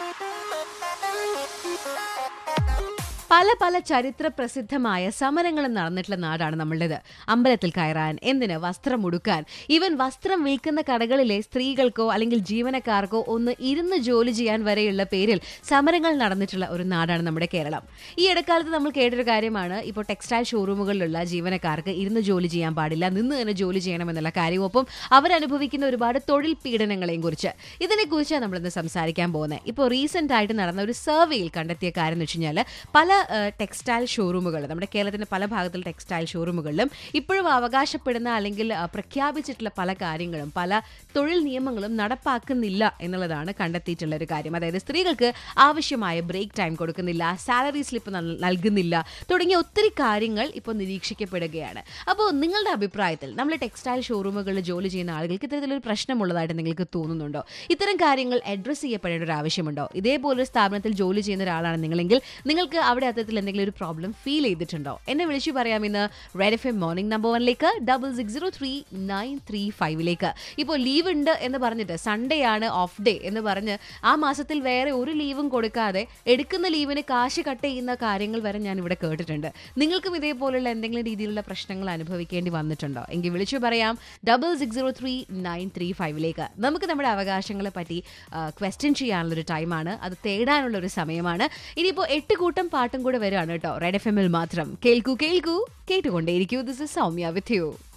പല പല ചരിത്ര പ്രസിദ്ധമായ സമരങ്ങൾ നടന്നിട്ടുള്ള നാടാണ് നമ്മളുടേത് അമ്പലത്തിൽ കയറാൻ എന്തിന് വസ്ത്രം ഉടുക്കാൻ ഈവൻ വസ്ത്രം വിൽക്കുന്ന കടകളിലെ സ്ത്രീകൾക്കോ അല്ലെങ്കിൽ ജീവനക്കാർക്കോ ഒന്ന് ഇരുന്ന് ജോലി ചെയ്യാൻ വരെയുള്ള പേരിൽ സമരങ്ങൾ നടന്നിട്ടുള്ള ഒരു നാടാണ് നമ്മുടെ കേരളം ഈ ഇടക്കാലത്ത് നമ്മൾ കേട്ടൊരു കാര്യമാണ് ഇപ്പോൾ ടെക്സ്റ്റൈൽ ഷോറൂമുകളിലുള്ള ജീവനക്കാർക്ക് ഇരുന്ന് ജോലി ചെയ്യാൻ പാടില്ല നിന്ന് തന്നെ ജോലി ചെയ്യണമെന്നുള്ള കാര്യവും ഒപ്പം അവരനുഭവിക്കുന്ന ഒരുപാട് തൊഴിൽ പീഡനങ്ങളെയും കുറിച്ച് ഇതിനെക്കുറിച്ചാണ് നമ്മളിന്ന് സംസാരിക്കാൻ പോകുന്നത് ഇപ്പോൾ റീസെന്റ് ആയിട്ട് നടന്ന ഒരു സർവേയിൽ കണ്ടെത്തിയ കാര്യം എന്ന് വെച്ച് കഴിഞ്ഞാൽ പല ടെക്സ്റ്റൈൽ ഷോറൂമുകൾ നമ്മുടെ കേരളത്തിന്റെ പല ഭാഗത്തുള്ള ടെക്സ്റ്റൈൽ ഷോറൂമുകളിലും ഇപ്പോഴും അവകാശപ്പെടുന്ന അല്ലെങ്കിൽ ആ, പ്രഖ്യാപിച്ചിട്ടുള്ള പല കാര്യങ്ങളും പല തൊഴിൽ നിയമങ്ങളും നടപ്പാക്കുന്നില്ല എന്നുള്ളതാണ് കണ്ടെത്തിയിട്ടുള്ള ഒരു കാര്യം അതായത് സ്ത്രീകൾക്ക് ആവശ്യമായ ബ്രേക്ക് ടൈം കൊടുക്കുന്നില്ല സാലറി സ്ലിപ്പ് നൽകുന്നില്ല തുടങ്ങിയ ഒത്തിരി കാര്യങ്ങൾ ഇപ്പോൾ നിരീക്ഷിക്കപ്പെടുകയാണ് അപ്പോൾ നിങ്ങളുടെ അഭിപ്രായത്തിൽ നമ്മൾ ടെക്സ്റ്റൈൽ ഷോറൂമുകളിൽ ജോലി ചെയ്യുന്ന ആളുകൾക്ക് ഇത്തരത്തിലൊരു പ്രശ്നമുള്ളതായിട്ട് നിങ്ങൾക്ക് തോന്നുന്നുണ്ടോ ഇത്തരം കാര്യങ്ങൾ അഡ്രസ്സ് ചെയ്യപ്പെടേണ്ട ഒരു ആവശ്യമുണ്ടോ ഇതേപോലൊരു സ്ഥാപനത്തിൽ ജോലി ചെയ്യുന്ന ഒരാളാണ് നിങ്ങളെങ്കിൽ നിങ്ങൾക്ക് അവിടെ അത്തരത്തിൽ എന്തെങ്കിലും ഒരു പ്രോബ്ലം ഫീൽ ചെയ്തിട്ടുണ്ടോ എന്നെ വിളിച്ചു പറയാമെന്ന് red F M morning number വണ്ണിലേക്ക് double six zero three nine three ഫൈവിലേക്ക് ഇപ്പോൾ ലീവ് ഉണ്ട് എന്ന് പറഞ്ഞിട്ട് സൺഡേ ആണ് ഓഫ് ഡേ എന്ന് പറഞ്ഞ് ആ മാസത്തിൽ വേറെ ഒരു ലീവും കൊടുക്കാതെ എടുക്കുന്ന ലീവിന് കാശ് കട്ട് ചെയ്യുന്ന കാര്യങ്ങൾ വരെ ഞാൻ ഇവിടെ കേട്ടിട്ടുണ്ട് നിങ്ങൾക്കും ഇതേപോലുള്ള എന്തെങ്കിലും രീതിയിലുള്ള പ്രശ്നങ്ങൾ അനുഭവിക്കേണ്ടി വന്നിട്ടുണ്ടോ എങ്കിൽ വിളിച്ചു പറയാം double six zero three nine three ഫൈവിലേക്ക് നമുക്ക് നമ്മുടെ അവകാശങ്ങളെ പറ്റി ക്വസ്റ്റ്യൻ ചെയ്യാനുള്ളൊരു ടൈമാണ് അത് തേടാനുള്ള ഒരു സമയമാണ് ഇനിയിപ്പോൾ എട്ട് കൂട്ടം പാട്ടും കൂടെ വരികയാണ് കേട്ടോ റെഡ് എഫ് എമ്മിൽ മാത്രം കേൾക്കൂ കേൾക്കൂ കേട്ടുകൊണ്ടേയിരിക്കൂ this is Soumya with U